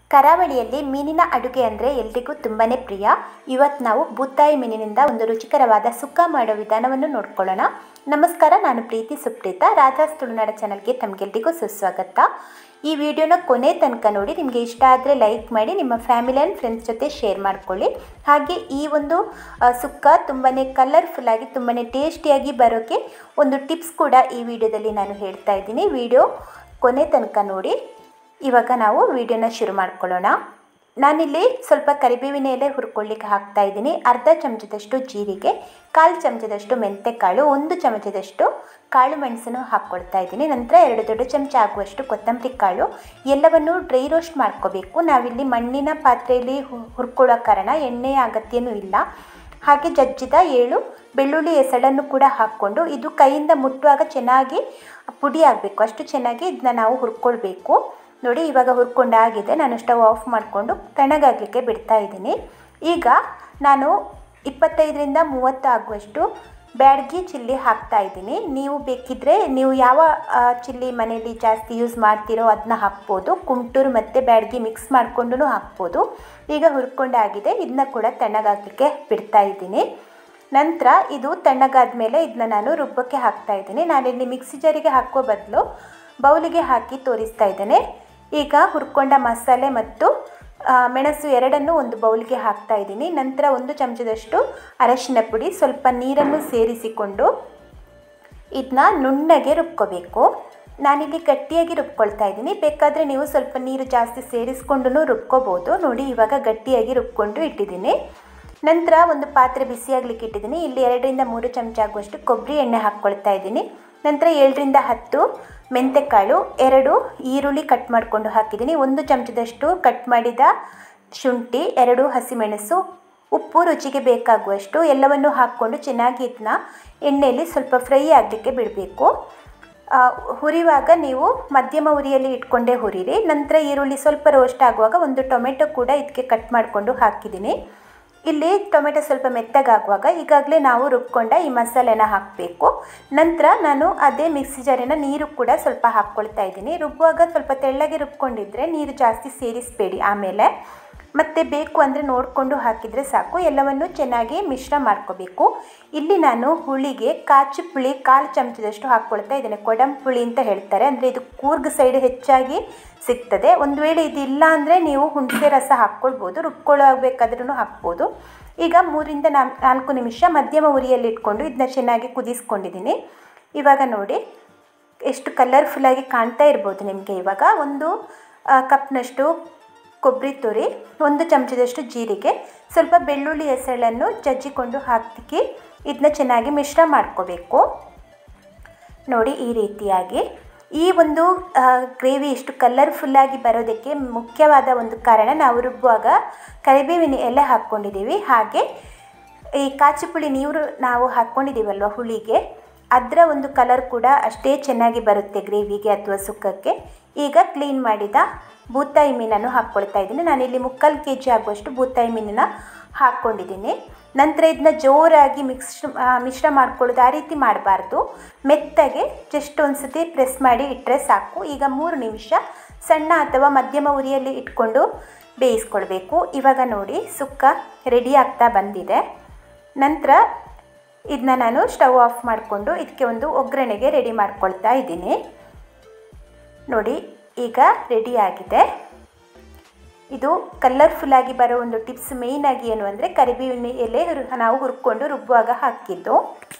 ಕರಾವಳಿಯಲ್ಲಿ ಮೀನಿನ ಅಡುಗೆ ಅಂದರೆ ಎಲ್ರಿಗೂ ತುಂಬಾ ಪ್ರಿಯ ಇವತ್ತು ನಾವು ಬೂತಾಯಿ ಮೀನಿನಿಂದ ಒಂದು ರುಚಿಕರವಾದ ಸುಕ್ಕ ಮಾಡೋ ವಿಧಾನವನ್ನು ನೋಡ್ಕೊಳ್ಳೋಣ ನಮಸ್ಕಾರ ನಾನು ಪ್ರೀತಿ ಸುಪ್ರೀತ ರಾಧಾಸ್ ತುಳುನಾಡ ಚಾನಲ್ಗೆ ತಮಗೆಲ್ರಿಗೂ ಸುಸ್ವಾಗತ ಈ ವಿಡಿಯೋನ ಕೊನೆ ತನಕ ನೋಡಿ ನಿಮಗೆ ಇಷ್ಟ ಆದರೆ ಲೈಕ್ ಮಾಡಿ ನಿಮ್ಮ ಫ್ಯಾಮಿಲಿ ಆ್ಯಂಡ್ ಫ್ರೆಂಡ್ಸ್ ಜೊತೆ ಶೇರ್ ಮಾಡ್ಕೊಳ್ಳಿ ಹಾಗೆ ಈ ಒಂದು ಆ, ಸುಕ್ಕ ತುಂಬಾ ಕಲರ್ಫುಲ್ಲಾಗಿ ತುಂಬಾ ಟೇಸ್ಟಿಯಾಗಿ ಬರೋಕ್ಕೆ ಒಂದು ಟಿಪ್ಸ್ ಕೂಡ ಈ ವಿಡಿಯೋದಲ್ಲಿ ನಾನು ಹೇಳ್ತಾ ಇದ್ದೀನಿ ವಿಡಿಯೋ ಕೊನೆ ತನಕ ನೋಡಿ ಇವಾಗ ನಾವು ವಿಡಿಯೋನ ಶುರು ಮಾಡ್ಕೊಳ್ಳೋಣ ನಾನಿಲ್ಲಿ ಸ್ವಲ್ಪ ಕರಿಬೇವಿನ ಎಲೆ ಹುರ್ಕೊಳ್ಳಿಕ್ಕೆ ಹಾಕ್ತಾ ಇದ್ದೀನಿ ಅರ್ಧ ಚಮಚದಷ್ಟು ಜೀರಿಗೆ ಕಾಲು ಚಮಚದಷ್ಟು ಮೆಂತೆಕಾಳು ಒಂದು ಚಮಚದಷ್ಟು ಕಾಳು ಮೆಣಸನ್ನು ಹಾಕ್ಕೊಳ್ತಾ ಇದ್ದೀನಿ ನಂತರ ಎರಡು ದೊಡ್ಡ ಚಮಚ ಆಗುವಷ್ಟು ಕೊತ್ತಂಬರಿ ಕಾಳು ಎಲ್ಲವನ್ನು ಡ್ರೈ ರೋಸ್ಟ್ ಮಾಡ್ಕೋಬೇಕು ನಾವಿಲ್ಲಿ ಮಣ್ಣಿನ ಪಾತ್ರೆಯಲ್ಲಿ ಹು- ಹುರ್ಕೊಳ್ಳೋ ಕಾರಣ ಎಣ್ಣೆಯ ಅಗತ್ಯನೂ ಇಲ್ಲ ಹಾಗೆ ಜಜ್ಜಿದ ಏಳು ಬೆಳ್ಳುಳ್ಳಿ ಎಸಳನ್ನು ಕೂಡ ಹಾಕ್ಕೊಂಡು ಇದು ಕೈಯಿಂದ ಮುಟ್ಟುವಾಗ ಚೆನ್ನಾಗಿ ಪುಡಿ ಆಗಬೇಕು ಅಷ್ಟು ಚೆನ್ನಾಗಿ ಇದನ್ನ ನಾವು ಹುರ್ಕೊಳ್ಬೇಕು ನೋಡಿ ಇವಾಗ ಹುರ್ಕೊಂಡಾಗಿದೆ ನಾನು ಸ್ಟವ್ ಆಫ್ ಮಾಡಿಕೊಂಡು ತಣ್ಣಗಾಗಲಿಕ್ಕೆ ಬಿಡ್ತಾ ಇದ್ದೀನಿ ಈಗ ನಾನು ಇಪ್ಪತ್ತೈದರಿಂದ ಮೂವತ್ತು ಆಗುವಷ್ಟು ಬ್ಯಾಡಗಿ ಚಿಲ್ಲಿ ಹಾಕ್ತಾ ಇದ್ದೀನಿ ನೀವು ಬೇಕಿದ್ದರೆ ನೀವು ಯಾವ ಆ, ಚಿಲ್ಲಿ ಮನೆಯಲ್ಲಿ ಜಾಸ್ತಿ ಯೂಸ್ ಮಾಡ್ತೀರೋ ಅದನ್ನ ಹಾಕ್ಬೋದು ಕುಂಟೂರು ಮತ್ತು ಬ್ಯಾಡಗಿ ಮಿಕ್ಸ್ ಮಾಡಿಕೊಂಡು ಹಾಕ್ಬೋದು ಈಗ ಹುರ್ಕೊಂಡಾಗಿದೆ ಇದನ್ನ ಕೂಡ ತಣ್ಣಗಾಗಲಿಕ್ಕೆ ಬಿಡ್ತಾ ಇದ್ದೀನಿ ನಂತರ ಇದು ತಣ್ಣಗಾದ ಮೇಲೆ ಇದನ್ನ ನಾನು ರುಬ್ಬಕ್ಕೆ ಹಾಕ್ತಾ ಇದ್ದೀನಿ ನಾನಿಲ್ಲಿ ಮಿಕ್ಸಿ ಜಾರಿಗೆ ಹಾಕೋ ಬದಲು ಬೌಲಿಗೆ ಹಾಕಿ ತೋರಿಸ್ತಾ ಇದ್ದೇನೆ ಈಗ ಹುರ್ಕೊಂಡ ಮಸಾಲೆ ಮತ್ತು ಆ, ಮೆಣಸು ಎರಡನ್ನೂ ಒಂದು ಬೌಲ್ಗೆ ಹಾಕ್ತಾ ಇದ್ದೀನಿ ನಂತರ ಒಂದು ಚಮಚದಷ್ಟು ಅರಶಿನ ಪುಡಿ ಸ್ವಲ್ಪ ನೀರನ್ನು ಸೇರಿಸಿಕೊಂಡು ಇದನ್ನ ನುಣ್ಣಗೆ ರುಬ್ಕೋಬೇಕು ನಾನಿಲ್ಲಿ ಗಟ್ಟಿಯಾಗಿ ರುಬ್ಕೊಳ್ತಾ ಇದ್ದೀನಿ ಬೇಕಾದರೆ ನೀವು ಸ್ವಲ್ಪ ನೀರು ಜಾಸ್ತಿ ಸೇರಿಸ್ಕೊಂಡು ರುಬ್ಕೋಬೋದು ನೋಡಿ ಇವಾಗ ಗಟ್ಟಿಯಾಗಿ ರುಬ್ಕೊಂಡು ಇಟ್ಟಿದ್ದೀನಿ ನಂತರ ಒಂದು ಪಾತ್ರೆ ಬಿಸಿಯಾಗ್ಲಿಕ್ಕೆ ಇಟ್ಟಿದ್ದೀನಿ ಇಲ್ಲಿ ಎರಡರಿಂದ ಮೂರು ಚಮಚ ಆಗುವಷ್ಟು ಕೊಬ್ಬರಿ ಎಣ್ಣೆ ಹಾಕ್ಕೊಳ್ತಾ ಇದ್ದೀನಿ ನಂತರ ಏಳರಿಂದ ಹತ್ತು ಮೆಂತೆಕಾಳು ಎರಡು ಈರುಳ್ಳಿ ಕಟ್ ಮಾಡಿಕೊಂಡು ಹಾಕಿದ್ದೀನಿ ಒಂದು ಚಮಚದಷ್ಟು ಕಟ್ ಮಾಡಿದ ಶುಂಠಿ ಎರಡು ಹಸಿಮೆಣಸು ಉಪ್ಪು ರುಚಿಗೆ ಬೇಕಾಗುವಷ್ಟು ಎಲ್ಲವನ್ನು ಹಾಕ್ಕೊಂಡು ಚೆನ್ನಾಗಿ ಇದನ್ನ ಎಣ್ಣೆಯಲ್ಲಿ ಸ್ವಲ್ಪ ಫ್ರೈ ಆಗಲಿಕ್ಕೆ ಬಿಡಬೇಕು ಆ, ಹುರಿವಾಗ ನೀವು ಮಧ್ಯಮ ಉರಿಯಲ್ಲಿ ಇಟ್ಕೊಂಡೇ ಹುರಿರಿ ನಂತರ ಈರುಳ್ಳಿ ಸ್ವಲ್ಪ ರೋಸ್ಟ್ ಆಗುವಾಗ ಒಂದು ಟೊಮೆಟೊ ಕೂಡ ಇದಕ್ಕೆ ಕಟ್ ಮಾಡಿಕೊಂಡು ಹಾಕಿದ್ದೀನಿ ಇಲ್ಲಿ ಟೊಮೆಟೊ ಸ್ವಲ್ಪ ಮೆತ್ತಗಾಗುವಾಗ ಈಗಾಗಲೇ ನಾವು ರುಬ್ಕೊಂಡ ಈ ಮಸಾಲೆನ ಹಾಕಬೇಕು ನಂತರ ನಾನು ಅದೇ ಮಿಕ್ಸಿ ಜಾರಿನ ನೀರು ಕೂಡ ಸ್ವಲ್ಪ ಹಾಕ್ಕೊಳ್ತಾ ಇದ್ದೀನಿ ರುಬ್ಬುವಾಗ ಸ್ವಲ್ಪ ತೆಳ್ಳಗೆ ರುಬ್ಕೊಂಡಿದ್ರೆ ನೀರು ಜಾಸ್ತಿ ಸೇರಿಸಬೇಡಿ ಆಮೇಲೆ ಮತ್ತು ಬೇಕು ಅಂದರೆ ನೋಡಿಕೊಂಡು ಹಾಕಿದರೆ ಸಾಕು ಎಲ್ಲವನ್ನು ಚೆನ್ನಾಗಿ ಮಿಶ್ರ ಮಾಡ್ಕೋಬೇಕು ಇಲ್ಲಿ ನಾನು ಹುಳಿಗೆ ಕಾಚು ಪುಳಿ ಕಾಲು ಚಮಚದಷ್ಟು ಹಾಕ್ಕೊಳ್ತಾ ಇದ್ದೇನೆ ಕೊಡಂ ಪುಳಿ ಅಂತ ಹೇಳ್ತಾರೆ ಅಂದರೆ ಇದು ಕೂರ್ಗ್ ಸೈಡ್ ಹೆಚ್ಚಾಗಿ ಸಿಗ್ತದೆ ಒಂದು ವೇಳೆ ಇದಿಲ್ಲ ಅಂದರೆ ನೀವು ಹುಣಸೆ ರಸ ಹಾಕ್ಕೊಳ್ಬೋದು ರುಬ್ಕೊಳ್ಳೋಗ್ಬೇಕಾದ್ರೂ ಹಾಕ್ಬೋದು ಈಗ ಮೂರಿಂದ ನಾಲ್ ನಾಲ್ಕು ನಿಮಿಷ ಮಧ್ಯಮ ಉರಿಯಲ್ಲಿ ಇಟ್ಕೊಂಡು ಇದನ್ನ ಚೆನ್ನಾಗಿ ಕುದಿಸ್ಕೊಂಡಿದ್ದೀನಿ ಇವಾಗ ನೋಡಿ ಎಷ್ಟು ಕಲರ್ಫುಲ್ಲಾಗಿ ಕಾಣ್ತಾ ಇರ್ಬೋದು ನಿಮಗೆ ಇವಾಗ ಒಂದು ಆ, ಕಪ್ನಷ್ಟು ಕೊಬ್ಬರಿ ತುರಿ ಒಂದು ಚಮಚದಷ್ಟು ಜೀರಿಗೆ ಸ್ವಲ್ಪ ಬೆಳ್ಳುಳ್ಳಿ ಹೆಸಳನ್ನು ಜಜ್ಜಿಕೊಂಡು ಹಾಕಿ ಇದನ್ನ ಚೆನ್ನಾಗಿ ಮಿಶ್ರ ಮಾಡ್ಕೋಬೇಕು ನೋಡಿ ಈ ರೀತಿಯಾಗಿ ಈ ಒಂದು ಗ್ರೇವಿ ಇಷ್ಟು ಕಲರ್ಫುಲ್ಲಾಗಿ ಬರೋದಕ್ಕೆ ಮುಖ್ಯವಾದ ಒಂದು ಕಾರಣ ನಾವು ರುಬ್ಬುವಾಗ ಕರಿಬೇವಿನ ಎಲೆ ಹಾಕ್ಕೊಂಡಿದ್ದೀವಿ ಹಾಗೆ ಈ ಕಾಚಿಪುಳಿ ನೀರು ನಾವು ಹಾಕ್ಕೊಂಡಿದ್ದೀವಲ್ವ ಹುಳಿಗೆ ಅದರ ಒಂದು ಕಲರ್ ಕೂಡ ಅಷ್ಟೇ ಚೆನ್ನಾಗಿ ಬರುತ್ತೆ ಗ್ರೇವಿಗೆ ಅಥವಾ ಸುಕ್ಕಕ್ಕೆ ಈಗ ಕ್ಲೀನ್ ಮಾಡಿದ ಬೂತಾಯಿ ಮೀನನ್ನು ಹಾಕ್ಕೊಳ್ತಾ ಇದ್ದೀನಿ ನಾನಿಲ್ಲಿ ಮುಕ್ಕಾಲು ಕೆ ಜಿ ಆಗುವಷ್ಟು ಬೂತಾಯಿ ಮೀನನ್ನು ಹಾಕ್ಕೊಂಡಿದ್ದೀನಿ ನಂತರ ಇದನ್ನ ಜೋರಾಗಿ ಮಿಕ್ಸ್ ಆ, ಮಿಶ್ರ ಮಾಡ್ಕೊಳ್ಳೋದು ಆ ರೀತಿ ಮಾಡಬಾರ್ದು ಮೆತ್ತಗೆ ಜಸ್ಟ್ ಒಂದು ಸತಿ ಪ್ರೆಸ್ ಮಾಡಿ ಇಟ್ಟರೆ ಸಾಕು ಈಗ ಮೂರು ನಿಮಿಷ ಸಣ್ಣ ಅಥವಾ ಮಧ್ಯಮ ಉರಿಯಲ್ಲಿ ಇಟ್ಕೊಂಡು ಬೇಯಿಸ್ಕೊಳ್ಬೇಕು ಇವಾಗ ನೋಡಿ ಸುಕ್ಕ ರೆಡಿ ಆಗ್ತಾ ಬಂದಿದೆ ನಂತರ ಇದನ್ನ ನಾನು ಸ್ಟವ್ ಆಫ್ ಮಾಡಿಕೊಂಡು ಇದಕ್ಕೆ ಒಂದು ಒಗ್ಗರಣೆಗೆ ರೆಡಿ ಮಾಡ್ಕೊಳ್ತಾ ಇದ್ದೀನಿ ನೋಡಿ ಈಗ ರೆಡಿ ಆಗಿದೆ ಇದು ಕಲರ್ಫುಲ್ಲಾಗಿ ಬರೋ ಒಂದು ಟಿಪ್ಸ್ ಮೇಯ್ನಾಗಿ ಏನು ಅಂದರೆ ಕರಿಬೇವಿನ ಎಲೆ ಹುರ್- ನಾವು ಹುರ್ಕೊಂಡು ರುಬ್ಬುವಾಗ ಹಾಕಿದ್ದು